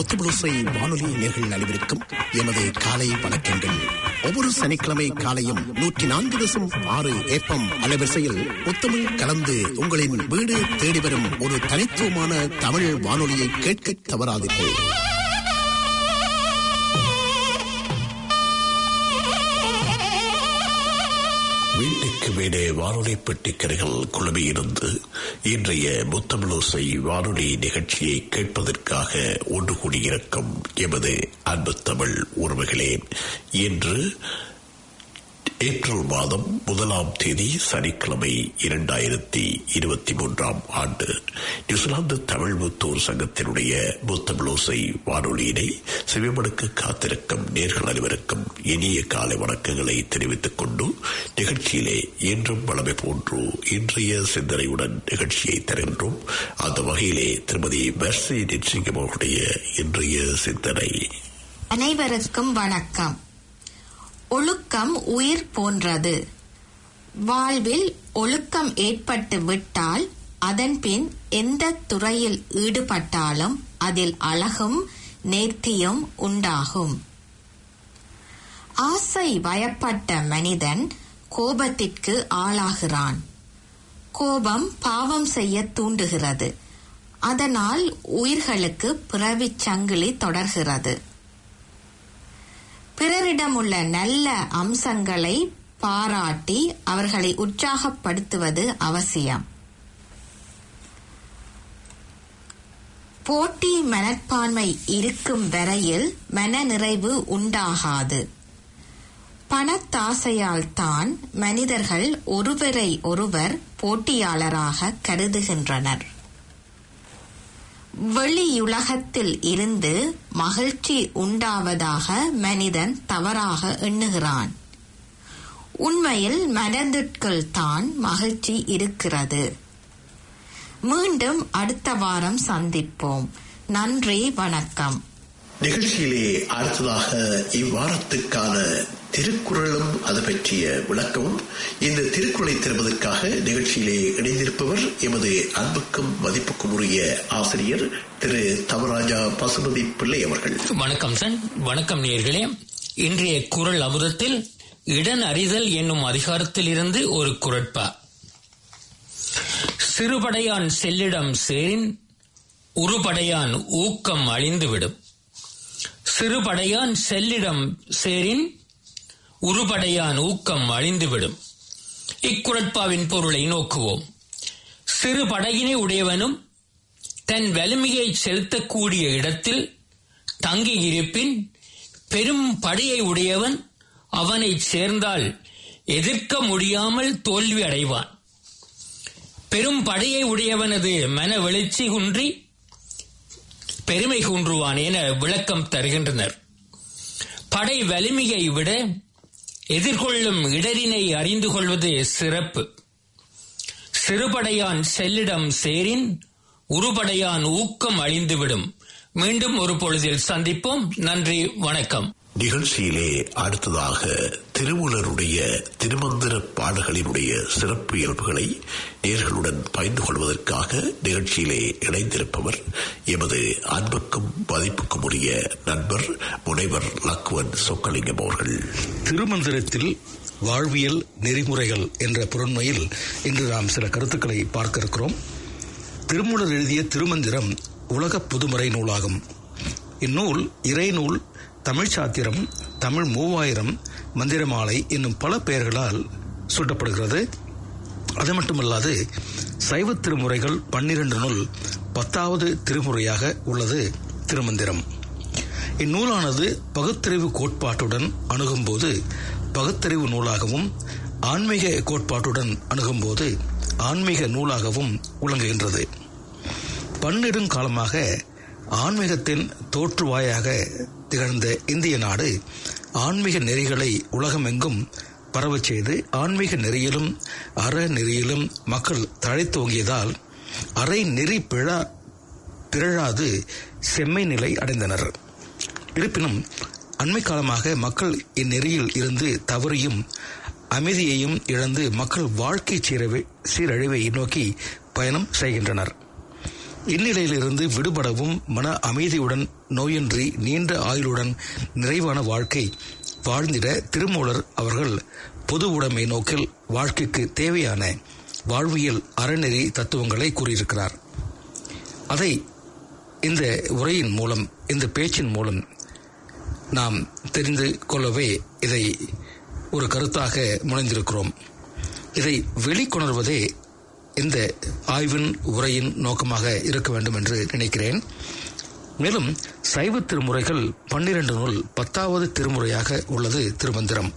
முத்துபுளுசை வானொலி நேர்கள் அனைவருக்கும் எமது காலை வணக்கங்கள் ஒவ்வொரு சனிக்கிழமை காலையும் நூற்றி நான்கு தசம் ஆறு ஏப்பம் அலைவரிசையில் முத்தமிழ் கலந்து உங்களின் வீடு தேடி வரும் ஒரு தனித்துவமான தமிழ் வானொலியை கேட்க தவறாதீர்கள் வீட்டுக்கு வீடே வானொலி பெட்டிக்கரைகள் குழுமியிருந்து இன்றைய முத்தமிழோசை வானொலி நிகழ்ச்சியை கேட்பதற்காக ஒன்று கூடியிருக்கும் எமது அன்பு தமிழ் உறவுகளே இன்று ஏப்ரல் மாதம் முதலாம் தேதி சனிக்கிழமை இரண்டாயிரத்தி இருபத்தி மூன்றாம் ஆண்டு நியூசிலாந்து தமிழ் முத்தூர் சங்கத்தினுடைய முத்தமிழோசை வானொலியினை செவிமடுக்க காத்திருக்கும் நேர்கள் அனைவருக்கும் இனிய காலை வணக்கங்களை தெரிவித்துக் கொண்டு நிகழ்ச்சியிலே என்றும் வளமை போன்று இன்றைய சிந்தனையுடன் நிகழ்ச்சியை தருகின்றோம் அந்த வகையிலே திருமதி மெர்சி நிச்சிங்கம் அவர்களுடைய இன்றைய சிந்தனை அனைவருக்கும் வணக்கம் ஒழுக்கம் உயிர் போன்றது வாழ்வில் ஒழுக்கம் ஏற்பட்டு விட்டால் அதன்பின் எந்த துறையில் ஈடுபட்டாலும் அதில் அழகும் நேர்த்தியும் உண்டாகும் ஆசை வயப்பட்ட மனிதன் கோபத்திற்கு ஆளாகிறான் கோபம் பாவம் செய்ய தூண்டுகிறது அதனால் உயிர்களுக்கு பிறவிச் சங்கிலி தொடர்கிறது பிறரிடம் உள்ள நல்ல அம்சங்களை பாராட்டி அவர்களை உற்சாகப்படுத்துவது அவசியம் போட்டி மனப்பான்மை இருக்கும் வரையில் மனநிறைவு உண்டாகாது பணத்தாசையால் தான் மனிதர்கள் ஒருவரை ஒருவர் போட்டியாளராக கருதுகின்றனர் வெளியுலகத்தில் இருந்து மகிழ்ச்சி உண்டாவதாக மனிதன் தவறாக எண்ணுகிறான் உண்மையில் மனதிற்குள் தான் மகிழ்ச்சி இருக்கிறது மீண்டும் அடுத்த வாரம் சந்திப்போம் நன்றி வணக்கம் நிகழ்ச்சியிலே அடுத்ததாக இவ்வாரத்துக்கான திருக்குறளும் அது பற்றிய விளக்கமும் இந்த திருக்குறளை தருவதற்காக நிகழ்ச்சியிலே இணைந்திருப்பவர் எமது அன்புக்கும் மதிப்புக்கும் உரிய ஆசிரியர் திரு தவராஜா பசுபதி பிள்ளை அவர்கள் வணக்கம் சன் வணக்கம் நேர்களே இன்றைய குரல் அமுதத்தில் இடன் அறிதல் என்னும் அதிகாரத்தில் இருந்து ஒரு குரட்பா சிறுபடையான் செல்லிடம் சேரின் உருபடையான் ஊக்கம் அழிந்துவிடும் சிறுபடையான் செல்லிடம் சேரின் உருபடையான் ஊக்கம் அழிந்துவிடும் இக்குரட்பாவின் பொருளை நோக்குவோம் சிறு படையினை உடையவனும் தன் வலிமையை செலுத்தக்கூடிய இடத்தில் தங்கி இருப்பின் பெரும் படையை உடையவன் அவனை சேர்ந்தால் எதிர்க்க முடியாமல் தோல்வி அடைவான் பெரும் படையை உடையவனது மன வெளிச்சி குன்றி பெருமை குன்றுவான் என விளக்கம் தருகின்றனர் படை வலிமையை விட எதிர்கொள்ளும் இடரினை அறிந்து கொள்வது சிறப்பு சிறுபடையான் செல்லிடம் சேரின் உருபடையான் ஊக்கம் அழிந்துவிடும் மீண்டும் ஒரு பொழுதில் சந்திப்போம் நன்றி வணக்கம் நிகழ்ச்சியிலே அடுத்ததாக திருமூலருடைய திருமந்திர பாடல்களினுடைய சிறப்பு இயல்புகளை நேர்களுடன் பகிர்ந்து கொள்வதற்காக நிகழ்ச்சியிலே இணைந்திருப்பவர் எமது அன்புக்கும் மதிப்புக்கும் உரிய நண்பர் முனைவர் லக்குவன் சொக்கலிங்கம் அவர்கள் திருமந்திரத்தில் வாழ்வியல் நெறிமுறைகள் என்ற பொருண்மையில் இன்று நாம் சில கருத்துக்களை பார்க்க இருக்கிறோம் திருமூலர் எழுதிய திருமந்திரம் உலக புதுமறை நூலாகும் இந்நூல் இறைநூல் தமிழ் சாத்திரம் தமிழ் மூவாயிரம் மந்திரமாலை என்னும் பல பெயர்களால் சூட்டப்படுகிறது அது மட்டுமல்லாது சைவ திருமுறைகள் பன்னிரண்டு நூல் பத்தாவது திருமுறையாக உள்ளது திருமந்திரம் இந்நூலானது பகுத்தறிவு கோட்பாட்டுடன் அணுகும்போது பகுத்தறிவு நூலாகவும் ஆன்மீக கோட்பாட்டுடன் அணுகும்போது ஆன்மீக நூலாகவும் விளங்குகின்றது பன்னெடுங்காலமாக ஆன்மீகத்தின் தோற்றுவாயாக திகழ்ந்த இந்திய நாடு ஆன்மீக நெறிகளை உலகமெங்கும் பரவச் செய்து ஆன்மீக நெறியிலும் அற நெறியிலும் மக்கள் தழைத்தோங்கியதால் அரை நெறி பிழா பிறழாது செம்மை நிலை அடைந்தனர் இருப்பினும் அண்மை காலமாக மக்கள் இந்நெறியில் இருந்து தவறியும் அமைதியையும் இழந்து மக்கள் வாழ்க்கை சீரவை சீரழிவை நோக்கி பயணம் செய்கின்றனர் இந்நிலையிலிருந்து விடுபடவும் மன அமைதியுடன் நோயின்றி நீண்ட ஆயுளுடன் நிறைவான வாழ்க்கை வாழ்ந்திட திருமூலர் அவர்கள் பொது உடைமை நோக்கில் வாழ்க்கைக்கு தேவையான வாழ்வியல் அறநெறி தத்துவங்களை கூறியிருக்கிறார் அதை இந்த உரையின் மூலம் இந்த பேச்சின் மூலம் நாம் தெரிந்து கொள்ளவே இதை ஒரு கருத்தாக முனைந்திருக்கிறோம் இதை வெளிக்கொணர்வதே இந்த ஆய்வின் உரையின் நோக்கமாக இருக்க வேண்டும் என்று நினைக்கிறேன் மேலும் சைவ திருமுறைகள் பன்னிரண்டு நூல் பத்தாவது திருமுறையாக உள்ளது திருமந்திரம்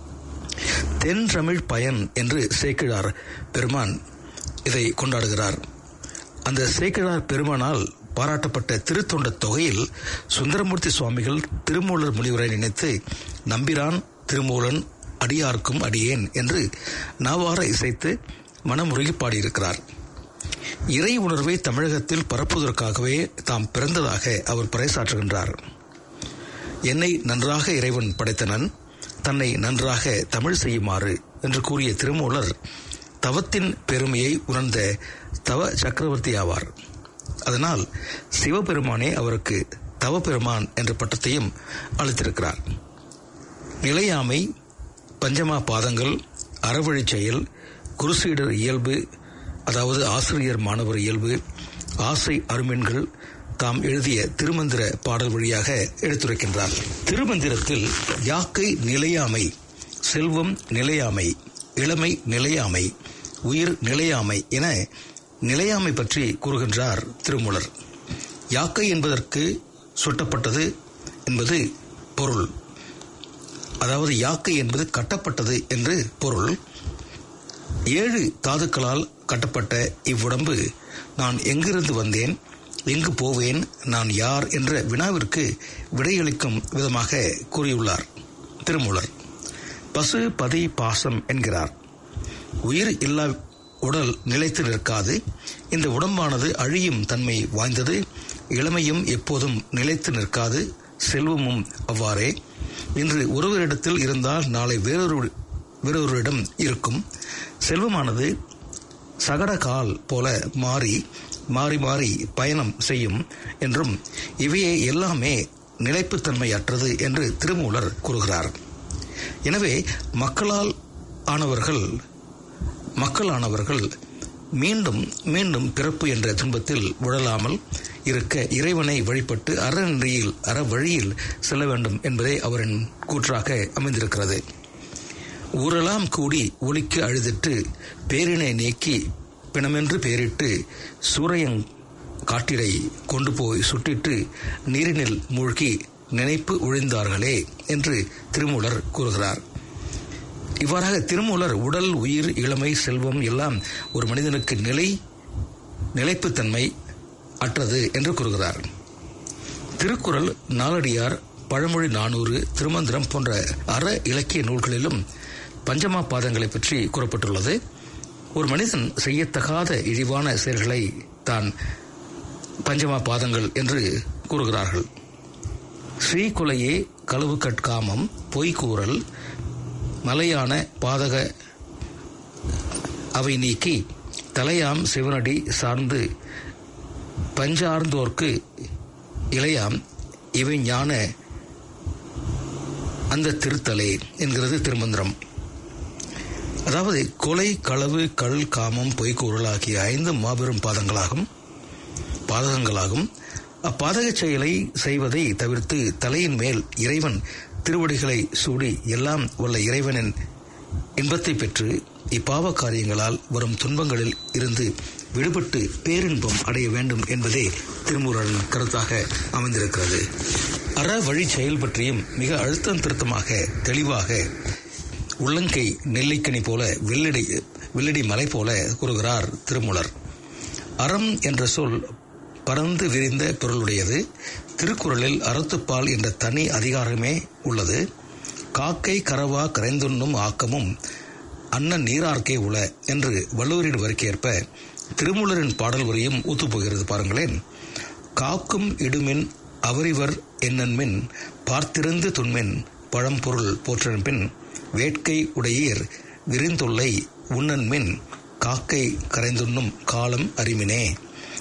தென்றமிழ் பயன் என்று சேக்கிழார் பெருமான் இதை கொண்டாடுகிறார் அந்த சேக்கிழார் பெருமானால் பாராட்டப்பட்ட திருத்தொண்ட தொகையில் சுந்தரமூர்த்தி சுவாமிகள் திருமூலர் முனிவரை நினைத்து நம்பிரான் திருமூலன் அடியார்க்கும் அடியேன் என்று நாவார இசைத்து மனமுருகி பாடியிருக்கிறார் இறை உணர்வை தமிழகத்தில் பரப்புவதற்காகவே தாம் பிறந்ததாக அவர் பறைசாற்றுகின்றார் என்னை நன்றாக இறைவன் படைத்தனன் தன்னை நன்றாக தமிழ் செய்யுமாறு என்று கூறிய திருமூலர் தவத்தின் பெருமையை உணர்ந்த தவ சக்கரவர்த்தி ஆவார் அதனால் சிவபெருமானே அவருக்கு தவபெருமான் என்ற பட்டத்தையும் அளித்திருக்கிறார் நிலையாமை பஞ்சமா பாதங்கள் அறவழி செயல் குருசீடர் இயல்பு அதாவது ஆசிரியர் மாணவர் இயல்பு ஆசை அருமென்கள் தாம் எழுதிய திருமந்திர பாடல் வழியாக எடுத்துரைக்கின்றார் திருமந்திரத்தில் யாக்கை நிலையாமை செல்வம் நிலையாமை இளமை நிலையாமை உயிர் நிலையாமை என நிலையாமை பற்றி கூறுகின்றார் திருமூலர் யாக்கை என்பதற்கு சுட்டப்பட்டது என்பது பொருள் அதாவது யாக்கை என்பது கட்டப்பட்டது என்று பொருள் ஏழு தாதுக்களால் கட்டப்பட்ட இவ்வுடம்பு நான் எங்கிருந்து வந்தேன் எங்கு போவேன் நான் யார் என்ற வினாவிற்கு விடையளிக்கும் விதமாக கூறியுள்ளார் திருமூலர் பசு பதி பாசம் என்கிறார் உயிர் இல்லா உடல் நிலைத்து நிற்காது இந்த உடம்பானது அழியும் தன்மை வாய்ந்தது இளமையும் எப்போதும் நிலைத்து நிற்காது செல்வமும் அவ்வாறே இன்று ஒருவரிடத்தில் இருந்தால் நாளை வேறொரு வேறொருவரிடம் இருக்கும் செல்வமானது சகட கால் போல மாறி மாறி மாறி பயணம் செய்யும் என்றும் இவையே எல்லாமே நிலைப்புத்தன்மை அற்றது என்று திருமூலர் கூறுகிறார் எனவே மக்களால் ஆனவர்கள் மக்களானவர்கள் மீண்டும் மீண்டும் பிறப்பு என்ற துன்பத்தில் விழலாமல் இருக்க இறைவனை வழிபட்டு அறநெறியில் அற வழியில் செல்ல வேண்டும் என்பதே அவரின் கூற்றாக அமைந்திருக்கிறது ஊரெல்லாம் கூடி ஒலிக்கு அழுதிட்டு பேரினை நீக்கி பிணமென்று பேரிட்டு சூரையங் காட்டிடை கொண்டு போய் சுட்டிட்டு நீரினில் மூழ்கி நினைப்பு ஒழிந்தார்களே என்று திருமூலர் கூறுகிறார் இவ்வாறாக திருமூலர் உடல் உயிர் இளமை செல்வம் எல்லாம் ஒரு மனிதனுக்கு நிலை நிலைப்புத்தன்மை அற்றது என்று கூறுகிறார் திருக்குறள் நாலடியார் பழமொழி நானூறு திருமந்திரம் போன்ற அற இலக்கிய நூல்களிலும் பஞ்சமா பாதங்களை பற்றி கூறப்பட்டுள்ளது ஒரு மனிதன் செய்யத்தகாத இழிவான செயல்களை தான் பஞ்சமா பாதங்கள் என்று கூறுகிறார்கள் ஸ்ரீகுலையே களவு கட்காமம் பொய்கூறல் மலையான பாதக அவை நீக்கி தலையாம் சிவனடி சார்ந்து பஞ்சார்ந்தோர்க்கு இளையாம் இவை ஞான அந்த திருத்தலே என்கிறது திருமந்திரம் அதாவது கொலை களவு கள் காமம் பொய்க்கூறல் ஆகிய ஐந்து மாபெரும் பாதங்களாகும் பாதகங்களாகும் அப்பாதக செயலை செய்வதை தவிர்த்து தலையின் மேல் இறைவன் திருவடிகளை சூடி எல்லாம் உள்ள இறைவனின் இன்பத்தை பெற்று இப்பாவ காரியங்களால் வரும் துன்பங்களில் இருந்து விடுபட்டு பேரின்பம் அடைய வேண்டும் என்பதே திருமூரன் கருத்தாக அமைந்திருக்கிறது அற வழி செயல் பற்றியும் மிக அழுத்தம் திருத்தமாக தெளிவாக உள்ளங்கை நெல்லிக்கனி போல வெள்ளடி வெள்ளடி மலை போல கூறுகிறார் திருமூலர் அறம் என்ற சொல் பறந்து விரிந்த பொருளுடையது திருக்குறளில் அறத்துப்பால் என்ற தனி அதிகாரமே உள்ளது காக்கை கரவா கரைந்துண்ணும் ஆக்கமும் அன்ன நீரார்க்கே உள என்று வள்ளுவரின் வரிக்கேற்ப திருமூலரின் பாடல் வரியும் ஒத்துப்போகிறது பாருங்களேன் காக்கும் இடுமின் அவரிவர் என்னன்மின் பார்த்திருந்து துண்மின் பழம்பொருள் போற்றன்பின் வேட்கை உடையீர் விரிந்தொல்லை உண்ணன்மின் காக்கை கரைந்துண்ணும் காலம் அறிமினே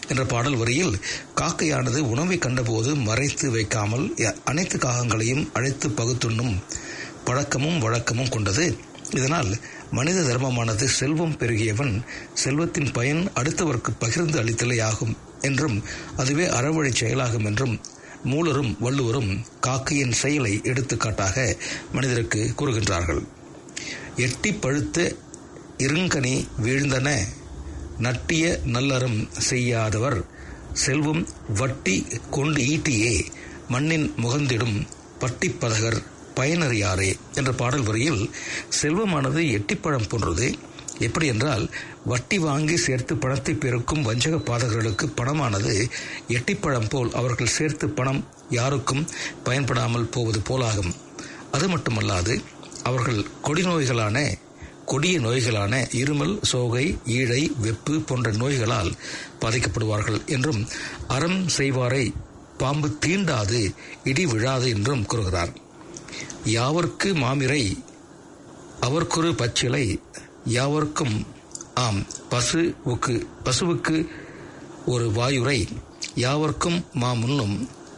என்ற பாடல் வரியில் காக்கையானது உணவை கண்டபோது மறைத்து வைக்காமல் அனைத்து காகங்களையும் அழைத்து பகுத்துண்ணும் பழக்கமும் வழக்கமும் கொண்டது இதனால் மனித தர்மமானது செல்வம் பெருகியவன் செல்வத்தின் பயன் அடுத்தவருக்கு பகிர்ந்து அளித்தலே ஆகும் என்றும் அதுவே அறவழி செயலாகும் என்றும் மூலரும் வள்ளுவரும் காக்கையின் செயலை எடுத்துக்காட்டாக மனிதருக்கு கூறுகின்றார்கள் எட்டி பழுத்த இருங்கனி வீழ்ந்தன நட்டிய நல்லறம் செய்யாதவர் செல்வம் வட்டி கொண்டு ஈட்டியே மண்ணின் முகந்திடும் பட்டிப்பதகர் பயனறியாரே என்ற பாடல் வரியில் செல்வமானது எட்டிப்பழம் போன்றது எப்படி என்றால் வட்டி வாங்கி சேர்த்து பணத்தை பெருக்கும் வஞ்சக பாதகர்களுக்கு பணமானது எட்டிப்பழம் போல் அவர்கள் சேர்த்து பணம் யாருக்கும் பயன்படாமல் போவது போலாகும் அது மட்டுமல்லாது அவர்கள் கொடிநோய்களான கொடிய நோய்களான இருமல் சோகை ஈழை வெப்பு போன்ற நோய்களால் பாதிக்கப்படுவார்கள் என்றும் அறம் செய்வாரை பாம்பு தீண்டாது இடி விழாது என்றும் கூறுகிறார் யாவர்க்கு மாமிரை அவர்க்கொரு பச்சிலை யாவர்க்கும் ஆம் பசுவுக்கு பசுவுக்கு ஒரு வாயுரை யாவர்க்கும் மா முன்னும்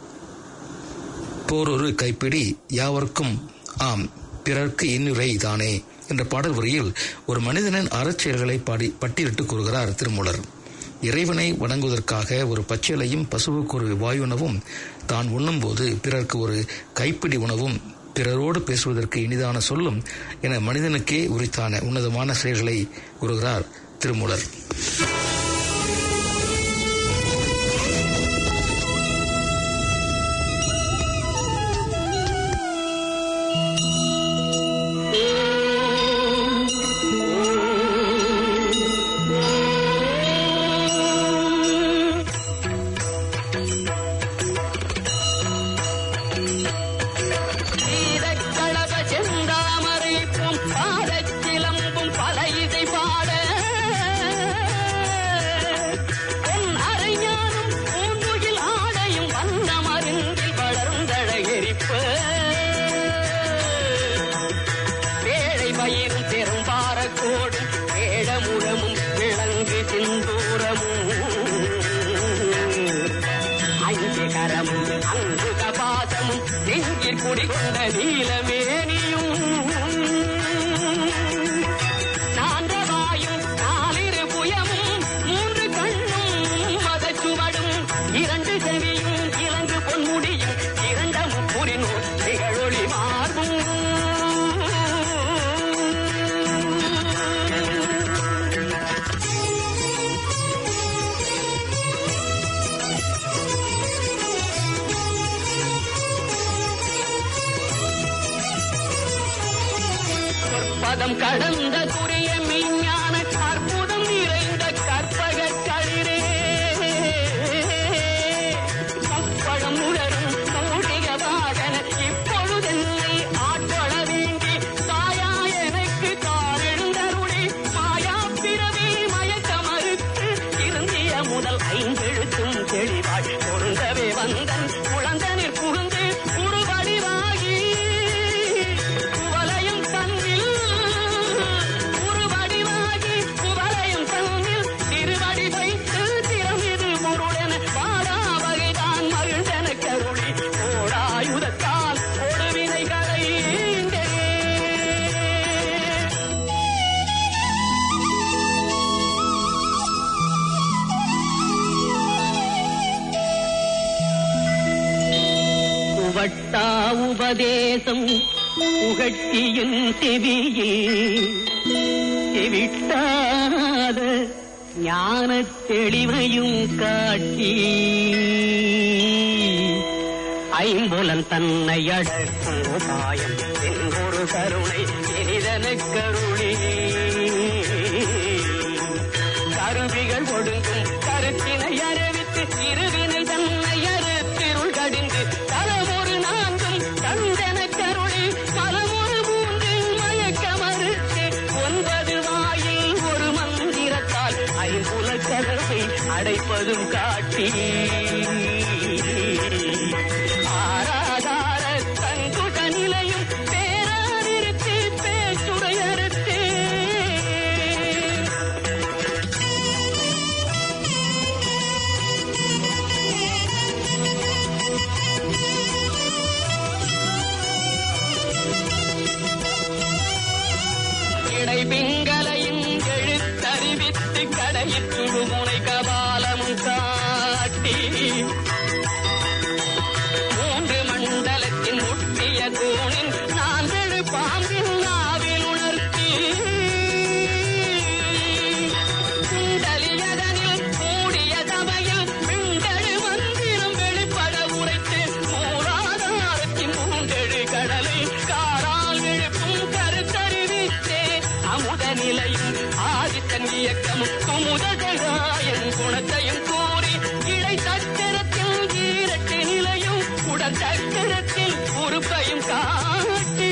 போரொரு கைப்பிடி யாவர்க்கும் ஆம் பிறர்க்கு இன்னுரை தானே என்ற பாடல் வரியில் ஒரு மனிதனின் அறச்செயல்களை பாடி பட்டியலிட்டு கூறுகிறார் திருமூலர் இறைவனை வணங்குவதற்காக ஒரு பச்சிலையும் பசுவுக்கு ஒரு வாயுணவும் தான் உண்ணும்போது பிறர்க்கு ஒரு கைப்பிடி உணவும் பிறரோடு பேசுவதற்கு இனிதான சொல்லும் என மனிதனுக்கே உரித்தான உன்னதமான செயல்களை கூறுகிறார் திருமூலர் சீதக்களப செந்தாமரைப்பும் பாதச்சிலம்பும் பல இசை பாட பொன் அரைஞானும் பூங்குயில் ஆடையும் வண்ணமருந்தில் வளர்ந்தழ எரிப்ப வேளை பயிரும் பெரும் பாரக்கோடும் வேடமுழமும் விளங்கு சிந்தூரமும் அஞ்சு கரமும் அங்கு கபாசமும் நெஞ்சிற் குடிகொண்ட நீலமேனியும் நான்றவாயும் நாலிரு புயமும் மூன்று கண்ணும் மதச்சுவடும் இரண்டு செவியும் இலங்கு பொன்முடியும் இரண்ட முப்புரினூர் திகழொளி மார்பும் பதம் கடந்த துரிய மெய்ஞான அற்புதம் நிறைந்த கற்பக களிரே முப்பழம் உலரும் மூடிக வாகன இப்பொழுதென்னை ஆட்கொள வேண்டி தாயா எனக்கு காரெழுந்தருளி மாயா பிறவி மயக்க மறுத்து இருந்திய முதல் ஐந்தெழுத்தும் தெளிவாய் பொருந்தவே வந்தன் குழந்தனில் புகுந்து உருவடிவாகி குவலயம் தன்னில் உருவடிவாகி குவலயம் தன்னில் திருவடி வைத்து திறமிது முருளென வாடா வகைதான் மகிழ்ந்தன கருளி ஓடாயுதத்தால் கொடுவினைகளை உவட்டா உபதேசம் புகட்டியின் செவியில் செவிட்டாத ஞான தெளிவையும் காட்டி ஐம்புலன் தன்னை அடக்கும் உபாயம் ஒரு கருணை இனிதன கருளி கருவிகள் ஒடுங்கும் கருத்தினை அறிவித்து இருவினை தன்னை அறுத்திருள் கடிந்து தலமொரு நான்கும் தந்தன கருளி பலமொரு மூன்று மயக்க மறுத்து ஒன்பது வாயில் ஒரு மந்திரத்தால் ஐம்புல கதவை அடைப்பதும் காட்டி ஆராதார தங்குட நிலையும் பேராதிருத்தி பேச்சுடையறுத்து இயக்கமும் குமுதகாயின் குணத்தையும் கூறி இடை சக்கரத்தில் ஈரட்டு நிலையும் உடல் சக்கரத்தில் உறுப்பையும் காட்டி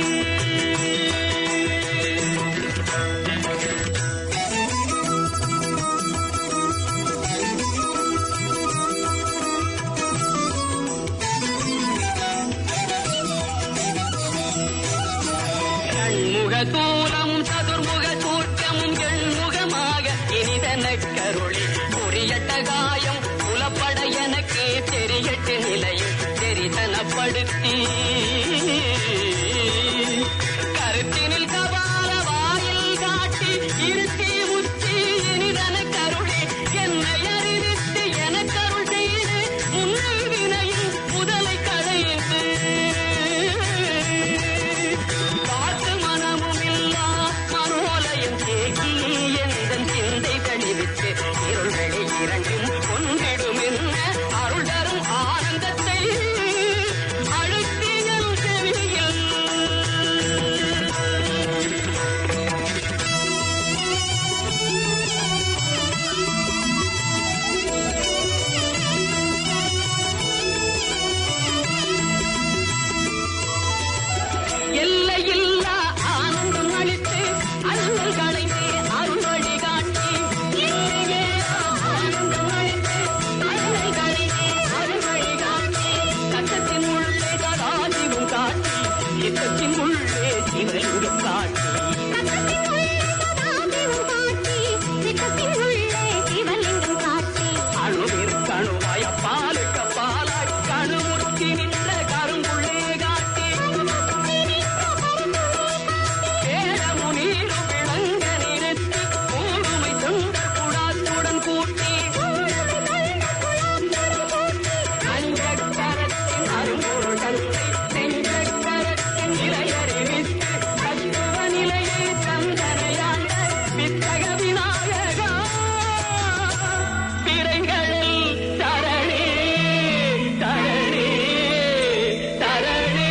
கண்முக தூலமும் சதுர்முக சூர்க்கமும் எண்முகமாக இனிதன கருளி புரியட்ட காயம் புலப்பட எனக்கு தெரியட்டு நிலையும் தெரிதனப்படுத்தி கருத்தினில் கபால வாயில் காட்டி இருத்தி முத்தி இனிதன கருளி என்னை அறிவித்து எனக்கருள் செய்து முன்னை வினையின் முதலை களைந்து காத்து மனமும் இல்லா மனோலயம் தேக்கி எந்தன் சிந்தை தெளிவித்து இருள்களை இரண்டும் கொண்டிடும் என்ன அருள் தரும் ஆனந்தத்தை அழுத்தியல் செவியில் எல்லையில்லா ஆனந்தம் அளித்து அருள் களைந்து அருள் வழி காட்டி எல்லையே ஆனந்தம் அளித்து அருள் களைந்து அருள் வழி காட்டி கட்டத்தின் உள்ளே கதாசிவும் காட்டி இயக்கத்தின் உள்ளே சிவலிங்கம் காட்டி அணுவிற்கணுவாய் அப்பாலுக்கு அப்பாலாய் கணுமுறுத்தி நின்ற கருங்குள்ளே காட்டி கேளமு நீரும் விளங்க நிறுத்தி கூடுமை தொண்டர் குடாத்துடன் கூட்டி அஞ்சக்கரத்தின் அரும்பொருள் தந்தை செஞ்சக்கரத்தின் நிலையறிவித்து தத்துவ நிலையை தந்தனையாண்ட வித்தக விநாயகா பிறைகளில் தரணே தரணே தரணே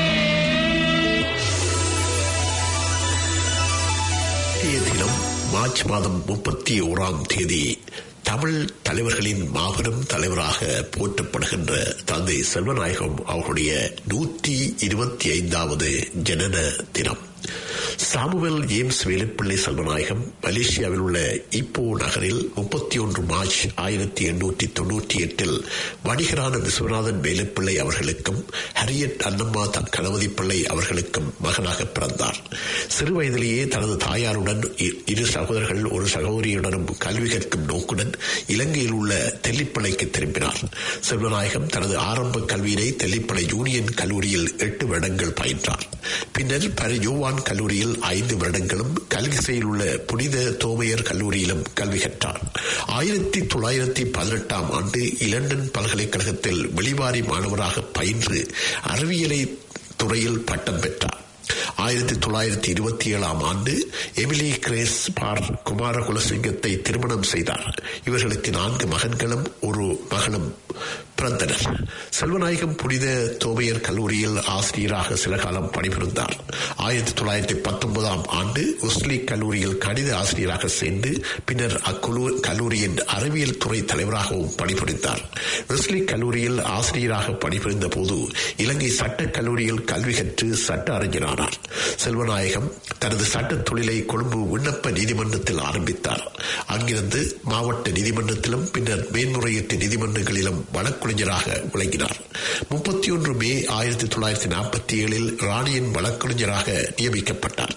இன்றைய தினம் மார்ச் மாதம் முப்பத்தி ஓராம் தேதி தமிழ் தலைவர்களின் மாபெரும் தலைவராக போற்றப்படுகின்ற தந்தை செல்வநாயகம் அவர்களுடைய நூற்றி இருபத்தி ஐந்தாவது ஜனன தினம் சாமுவேல் ஜேம்ஸ் வேலுப்பிள்ளை செல்வநாயகம் மலேசியாவில் உள்ள இப்போ நகரில் முப்பத்தி ஒன்று மார்ச் ஆயிரத்தி எண்ணூற்றி தொன்னூற்றி எட்டில் வணிகரான விஸ்வநாதன் வேலுப்பிள்ளை அவர்களுக்கும் ஹரியட் அன்னம்மா தன் கணபதி பிள்ளை அவர்களுக்கும் மகனாக பிறந்தார் சிறு வயதிலேயே தனது தாயாருடன் இ- இரு சகோதரர்கள் ஒரு சகோதரியுடனும் கல்வி கற்கும் நோக்குடன் இலங்கையில் உள்ள தெல்லிப்பளைக்கு திரும்பினார் செல்வநாயகம் தனது ஆரம்ப கல்வியினை தெல்லிப்பளை யூனியன் கல்லூரியில் எட்டு வருடங்கள் பயின்றார் பின்னர் பரி யோவான் கல்லூரியில் ஐந்து வருடங்களும் கல்கிசையில் உள்ள புனித தோமையர் கல்லூரியிலும் கல்வி கற்றார் ஆயிரத்தி தொள்ளாயிரத்தி பதினெட்டாம் ஆண்டு இலண்டன் பல்கலைக்கழகத்தில் வெளிவாரி மாணவராக பயின்று அறிவியலை துறையில் பட்டம் பெற்றார் ஆயிரத்தி தொள்ளாயிரத்தி இருபத்தி ஏழாம் ஆண்டு எமிலி கிரேஸ் பார் குமார குலசிங்கத்தை திருமணம் செய்தார் இவர்களுக்கு நான்கு மகன்களும் ஒரு மகளும் பிறந்தனர் செல்வநாயகம் புனித தோமையர் கல்லூரியில் ஆசிரியராக சில காலம் பணிபுரிந்தார் ஆயிரத்தி தொள்ளாயிரத்தி பத்தொன்பதாம் ஆண்டு உஸ்லி கல்லூரியில் கணித ஆசிரியராக சேர்ந்து பின்னர் அக்குழு கல்லூரியின் அறிவியல் துறை தலைவராகவும் பணிபுரிந்தார் வெஸ்லி கல்லூரியில் ஆசிரியராக பணிபுரிந்த போது இலங்கை சட்டக் கல்லூரியில் கல்வி கற்று சட்ட அறிஞரானார் செல்வநாயகம் தனது சட்ட தொழிலை கொழும்பு விண்ணப்ப நீதிமன்றத்தில் ஆரம்பித்தார் அங்கிருந்து மாவட்ட நீதிமன்றத்திலும் பின்னர் மேன்முறையீட்டு நீதிமன்றங்களிலும் வழக்குரைஞராக விளங்கினார் முப்பத்தி ஒன்று மே ஆயிரத்தி தொள்ளாயிரத்தி நாற்பத்தி ஏழில் ராணியின் வழக்குரைஞராக நியமிக்கப்பட்டார்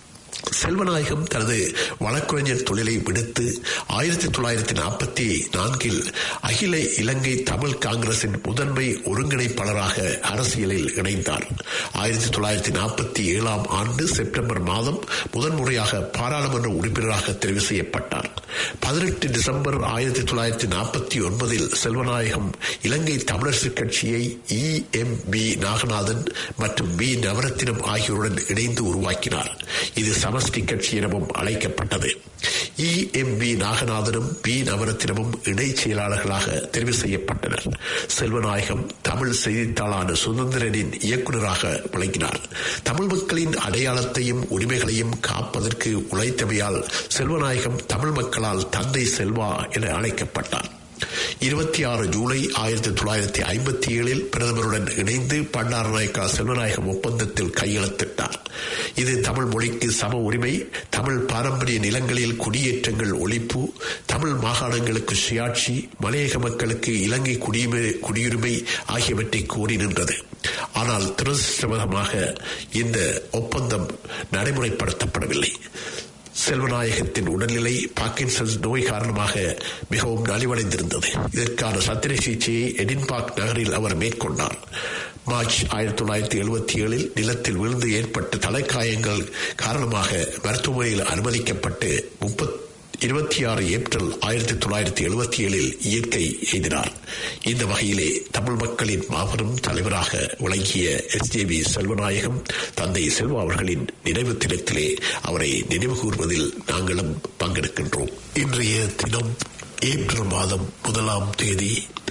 செல்வநாயகம் தனது வழக்குரைஞர் தொழிலை விடுத்து ஆயிரத்தி தொள்ளாயிரத்தி நாற்பத்தி நான்கில் அகில இலங்கை தமிழ் காங்கிரசின் முதன்மை ஒருங்கிணைப்பாளராக அரசியலில் இணைந்தார் ஆயிரத்தி தொள்ளாயிரத்தி நாற்பத்தி ஏழாம் ஆண்டு செப்டம்பர் மாதம் முதன்முறையாக பாராளுமன்ற உறுப்பினராக தெரிவு செய்யப்பட்டார் பதினெட்டு டிசம்பர் ஆயிரத்தி தொள்ளாயிரத்தி நாற்பத்தி ஒன்பதில் செல்வநாயகம் இலங்கை தமிழரசு கட்சியை இ எம் பி நாகநாதன் மற்றும் பி நவரத்தினம் ஆகியோருடன் இணைந்து உருவாக்கினார் இது சமஷ்டி கட்சி எனவும் அழைக்கப்பட்டது இ எம் வி நாகநாதனும் பி நவரத்தினமும் இணை செயலாளர்களாக தெரிவு செய்யப்பட்டனர் செல்வநாயகம் தமிழ் செய்தித்தாளான சுதந்திரனின் இயக்குநராக விளங்கினார் தமிழ் மக்களின் அடையாளத்தையும் உரிமைகளையும் காப்பதற்கு உழைத்தவையால் செல்வநாயகம் தமிழ் மக்களால் தந்தை செல்வா என அழைக்கப்பட்டார் இருபத்தி ஆறு ஜூலை ஆயிரத்தி தொள்ளாயிரத்தி ஐம்பத்தி ஏழில் பிரதமருடன் இணைந்து பண்டாரநாயக்கா செல்வநாயகம் ஒப்பந்தத்தில் கையெழுத்திட்டார் இது தமிழ் மொழிக்கு சம உரிமை தமிழ் பாரம்பரிய நிலங்களில் குடியேற்றங்கள் ஒழிப்பு தமிழ் மாகாணங்களுக்கு சுயாட்சி மலையக மக்களுக்கு இலங்கை குடியுரிமை குடியுரிமை ஆகியவற்றை கோரி நின்றது ஆனால் துரதிருஷ்டவசமாக இந்த ஒப்பந்தம் நடைமுறைப்படுத்தப்படவில்லை செல்வநாயகத்தின் உடல்நிலை பார்க்கின்சன்ஸ் நோய் காரணமாக மிகவும் நலிவடைந்திருந்தது இதற்கான சத்திரை சிகிச்சையை எடின்பார்க் நகரில் அவர் மேற்கொண்டார் மார்ச் ஆயிரத்தி தொள்ளாயிரத்தி எழுபத்தி ஏழில் நிலத்தில் விழுந்து ஏற்பட்ட தலைக்காயங்கள் காரணமாக மருத்துவமனையில் அனுமதிக்கப்பட்டு முப்பத்தி இருபத்தி ஆறு ஏப்ரல் ஆயிரத்தி தொள்ளாயிரத்தி எழுபத்தி ஏழில் இயற்கை எய்தினார் இந்த வகையிலே தமிழ் மக்களின் மாபெரும் தலைவராக விளங்கிய எஸ் ஜே வி செல்வநாயகம் தந்தை செல்வா அவர்களின் நினைவு தினத்திலே அவரை நினைவு கூர்வதில் நாங்களும் பங்கெடுக்கின்றோம் இன்றைய தினம் ஏப்ரல் மாதம் முதலாம் தேதி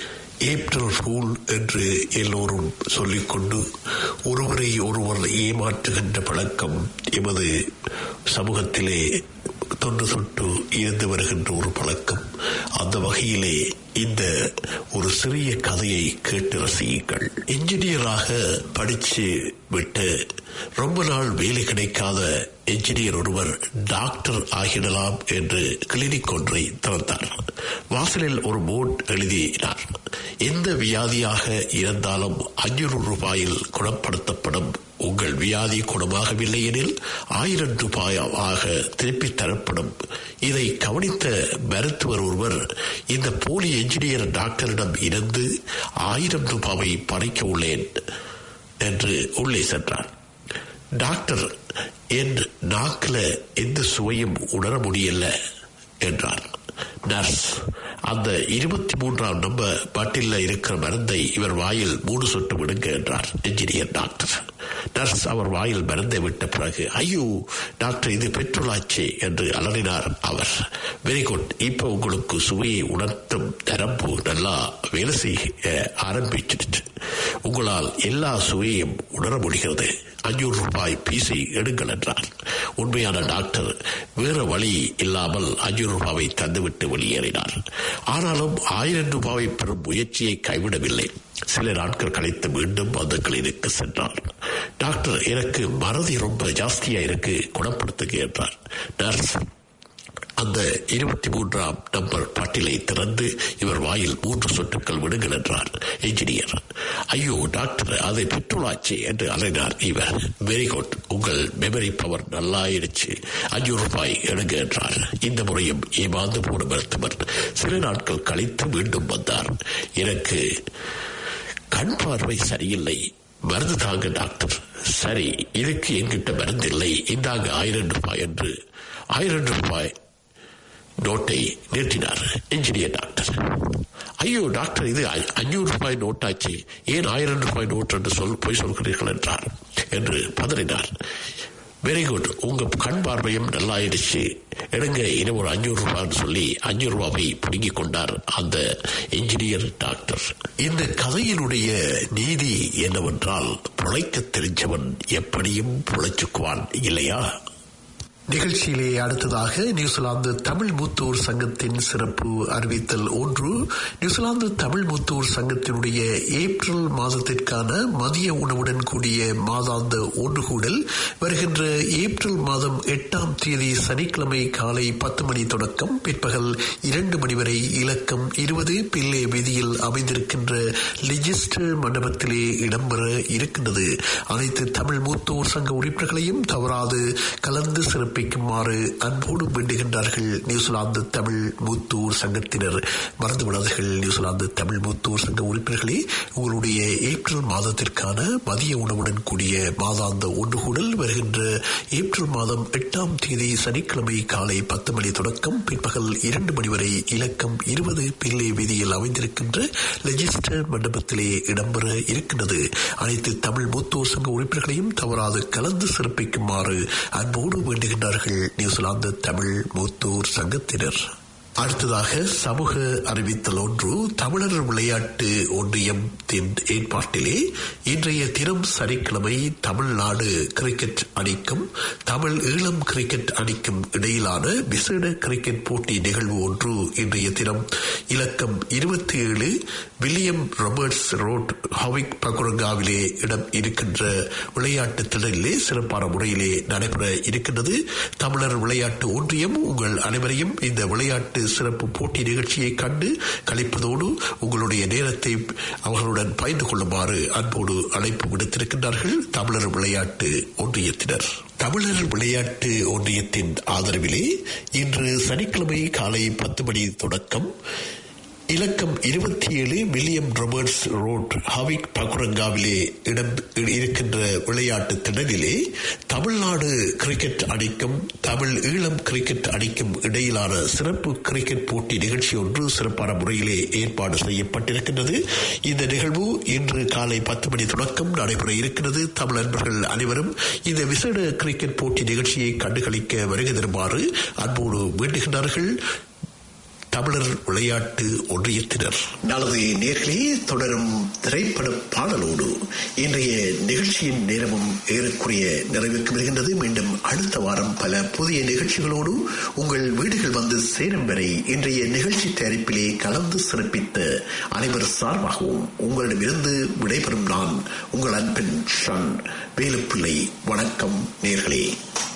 ஏப்ரல் ஃபூல் என்று எல்லோரும் சொல்லிக்கொண்டு ஒருவரை ஒருவர் ஏமாற்றுகின்ற பழக்கம் எமது சமூகத்திலே தொன்று தொட்டு இருந்து வருகின்ற ஒரு பழக்கம் அந்த வகையிலே இந்த ஒரு சிறிய கதையை கேட்டு ரசியுங்கள் என்ஜினியராக படிச்சு விட்டு ரொம்ப நாள் வேலை கிடைக்காத என்ஜினியர் ஒருவர் டாக்டர் ஆகிடலாம் என்று கிளினிக் ஒன்றை திறந்தார் வாசலில் ஒரு போர்டு எழுதினார் எந்த வியாதியாக இருந்தாலும் அஞ்சூறு ரூபாயில் குணப்படுத்தப்படும் உங்கள் வியாதி குணமாகவில்லை எனில் ஆயிரம் ரூபாயாக திருப்பி தரப்படும் இதை கவனித்த மருத்துவர் ஒருவர் இந்த போலி என்ஜினியர் டாக்டரிடம் இருந்து ஆயிரம் ரூபாவை பறிக்க உள்ளேன் என்று உள்ளே சென்றார் டாக்டர் என் நாக்கில் எந்த சுவையும் உணர முடியல என்றார் நர்ஸ் அந்த இருபத்தி மூன்றாம் நம்பர் பாட்டில் இருக்கிற மருந்தை இவர் வாயில் மூணு சொட்டு விடுங்க என்றார் என்ஜினியர் டாக்டர் நர்ஸ் அவர் வாயில் மருந்தை விட்ட பிறகு ஐயோ டாக்டர் இது பெட்ரோலாச்சே என்று அலறினார் அவர் வெரி குட் இப்ப உங்களுக்கு சுவையை உணர்த்தும் நரம்பு நல்லா வேலை செய்ய ஆரம்பிச்சிடுச்சு உங்களால் எல்லா சுவையும் உணர முடிகிறது அஞ்சூறு ரூபாய் பீஸை எடுங்கள் என்றார் உண்மையான டாக்டர் வேறு வழி இல்லாமல் அஞ்சூறு ரூபாவை தந்துவிட்டு வெளியேறினார் ஆனாலும் ஆயிரம் ரூபாவை பெறும் முயற்சியை கைவிடவில்லை சில நாட்கள் கழித்து மீண்டும் அந்த கிளினிக்கு சென்றார் டாக்டர் எனக்கு மறதி ரொம்ப ஜாஸ்தியா இருக்கு குணப்படுத்துங்க என்றார் நர்ஸ் அந்த இருபத்தி மூன்றாம் நம்பர் பாட்டிலை திறந்து இவர் வாயில் மூன்று சொட்டுக்கள் விடுங்கள் என்றார் என்ஜினியர் ஐயோ டாக்டர் அதை பெட்ரோலாச்சு என்று அலைனார் இவர் வெரி குட் உங்கள் மெமரி பவர் நல்லாயிருச்சு அஞ்சு ரூபாய் எடுங்க என்றார் இந்த முறையும் ஏமாந்து போன மருத்துவர் சில நாட்கள் கழித்து மீண்டும் வந்தார் எனக்கு கண் பார்வை சரியில்லை மருந்து தாங்க டாக்டர் சரி இதுக்கு என்கிட்ட மருந்து இல்லை இந்தாங்க ஆயிரம் ரூபாய் என்று ஆயிரம் ரூபாய் நோட்டை நீட்டினார் இன்ஜினியர் டாக்டர் ஐயோ டாக்டர் இது அஞ்சூறு ரூபாய் நோட்டாச்சு ஏன் ஆயிரம் ரூபாய் நோட் என்று சொல் போய் சொல்கிறீர்கள் என்றார் என்று பதறினார் வெரி குட் உங்க கண் பார்வையும் நல்லாயிடுச்சு எடுங்க இன்னும் ஒரு அஞ்சூறு ரூபான்னு சொல்லி அஞ்சு ரூபாவை பிடுங்கிக் கொண்டார் அந்த என்ஜினியர் டாக்டர் இந்த கதையினுடைய நீதி என்னவென்றால் பிழைக்க தெரிஞ்சவன் எப்படியும் பிழைச்சுக்குவான் இல்லையா நிகழ்ச்சியிலே அடுத்ததாக நியூசிலாந்து தமிழ் மூத்தோர் சங்கத்தின் சிறப்பு அறிவித்தல் ஒன்று நியூசிலாந்து தமிழ் மூத்தோர் சங்கத்தினுடைய ஏப்ரல் மாதத்திற்கான மதிய உணவுடன் கூடிய மாதாந்த ஒன்றுகூடல் வருகின்ற ஏப்ரல் மாதம் எட்டாம் தேதி சனிக்கிழமை காலை பத்து மணி தொடக்கம் பிற்பகல் இரண்டு மணி வரை இலக்கம் இருபது பிள்ளை வீதியில் அமைந்திருக்கின்ற லிஜிஸ்டர் மண்டபத்திலே இடம்பெற இருக்கின்றது அனைத்து தமிழ் மூத்தோர் சங்க உறுப்பினர்களையும் தவறாது கலந்து சிறப்பு சிறப்பிக்குமாறு அன்போடு வேண்டுகின்றார்கள் நியூசிலாந்து தமிழ் மூத்தூர் சங்கத்தினர் மறந்து விடாதீர்கள் நியூசிலாந்து தமிழ் மூத்தூர் சங்க உறுப்பினர்களே உங்களுடைய ஏப்ரல் மாதத்திற்கான மதிய உணவுடன் கூடிய மாதாந்த ஒன்றுகூடல் வருகின்ற ஏப்ரல் மாதம் எட்டாம் தேதி சனிக்கிழமை காலை பத்து மணி தொடக்கம் பிற்பகல் இரண்டு மணி வரை இலக்கம் இருபது பிள்ளை வீதியில் அமைந்திருக்கின்ற லெஜிஸ்டர் மண்டபத்திலே இடம்பெற இருக்கின்றது அனைத்து தமிழ் மூத்தோர் சங்க உறுப்பினர்களையும் தவறாது கலந்து சிறப்பிக்குமாறு அன்போடு வேண்டுகின்ற வருகின்றார்கள் நியூசிலாந்து தமிழ் மூத்தூர் சங்கத்தினர் அடுத்ததாக சமூக அறிவித்தல் ஒன்று தமிழர் விளையாட்டு ஒன்றியத்தின் ஏற்பாட்டிலே இன்றைய தினம் சனிக்கிழமை தமிழ்நாடு கிரிக்கெட் அணிக்கும் தமிழ் ஈழம் கிரிக்கெட் அணிக்கும் இடையிலான விசேட கிரிக்கெட் போட்டி நிகழ்வு ஒன்று இன்றைய தினம் இலக்கம் இருபத்தி ஏழு வில்லியம் ரொபர்ட்ஸ் ரோட் ஹவிக் பகுரங்காவிலே இடம் இருக்கின்ற விளையாட்டு திடலிலே சிறப்பான முறையிலே நடைபெற இருக்கின்றது தமிழர் விளையாட்டு ஒன்றியம் உங்கள் அனைவரையும் இந்த விளையாட்டு சிறப்பு போட்டி நிகழ்ச்சியை கண்டு கழிப்பதோடு உங்களுடைய நேரத்தை அவர்களுடன் பகிர்ந்து கொள்ளுமாறு அன்போடு அழைப்பு விடுத்திருக்கின்றார்கள் தமிழர் விளையாட்டு ஒன்றியத்தினர் தமிழர் விளையாட்டு ஒன்றியத்தின் ஆதரவிலே இன்று சனிக்கிழமை காலை பத்து மணி தொடக்கம் இலக்கம் இருபத்தி ஏழு வில்லியம் ரொபர்ட்ஸ் ரோட் ஹவிக் பகுரங்காவிலே இடம் இருக்கின்ற விளையாட்டு திடலிலே தமிழ்நாடு கிரிக்கெட் அணிக்கும் தமிழ் ஈழம் கிரிக்கெட் அணிக்கும் இடையிலான சிறப்பு கிரிக்கெட் போட்டி நிகழ்ச்சி ஒன்று சிறப்பான முறையிலே ஏற்பாடு செய்யப்பட்டிருக்கின்றது இந்த நிகழ்வு இன்று காலை பத்து மணி தொடக்கம் நடைபெற இருக்கிறது தமிழ் நண்பர்கள் அனைவரும் இந்த விசேட கிரிக்கெட் போட்டி நிகழ்ச்சியை கண்டுகளிக்க வருகை தருமாறு அன்போடு வேண்டுகின்றார்கள் தமிழர் விளையாட்டு ஒன்றியத்தினர் நல்லது நேர்களே தொடரும் திரைப்பட பாடலோடு இன்றைய நிகழ்ச்சியின் நேரமும் ஏறக்குறைய நிறைவுக்கு வருகின்றது மீண்டும் அடுத்த வாரம் பல புதிய நிகழ்ச்சிகளோடு உங்கள் வீடுகள் வந்து சேரும் வரை இன்றைய நிகழ்ச்சி தயாரிப்பிலே கலந்து சிறப்பித்த அனைவர் சார்பாகவும் உங்களிடமிருந்து விடைபெறும் நான் உங்கள் அன்பின் ஷன் வேலுப்பிள்ளை வணக்கம் நேர்களே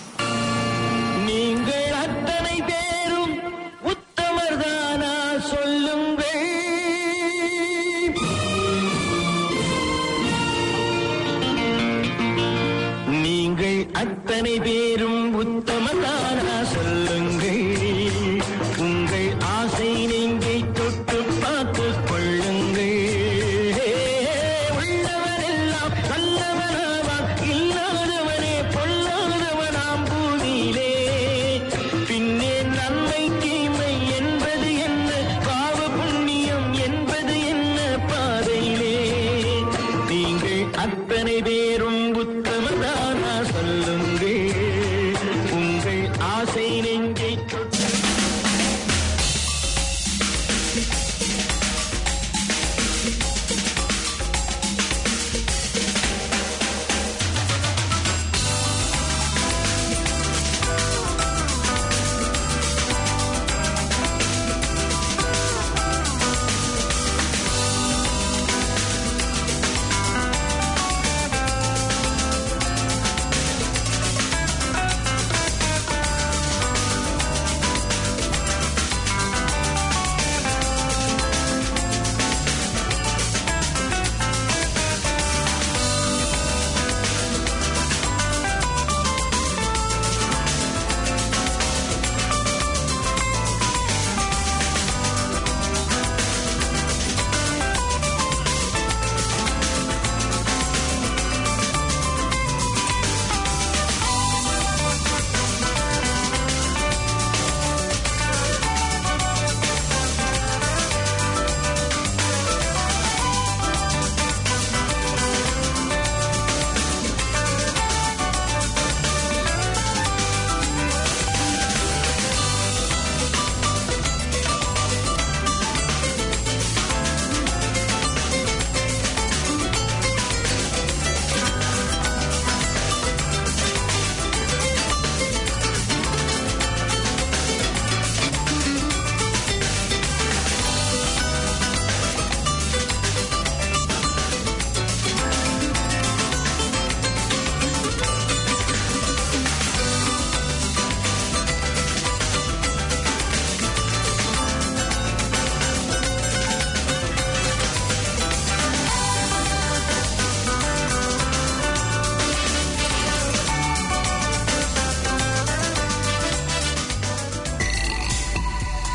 நீங்கள் அத்தனை பேரும் உத்தமர்தானா சொல்லுங்கள் நீங்கள் அத்தனை பேரும் உத்தமர்தானா சொல்லுங்கள் உங்கள் ஆசை நெஞ்சை தொட்டு பார்த்து கொள்ளுங்கள் உள்ளவனெல்லாம் நல்லவனாவான் இல்லாதவனே பொல்லாதவனாம் பூமியிலே பின்னே நன்மைக்கு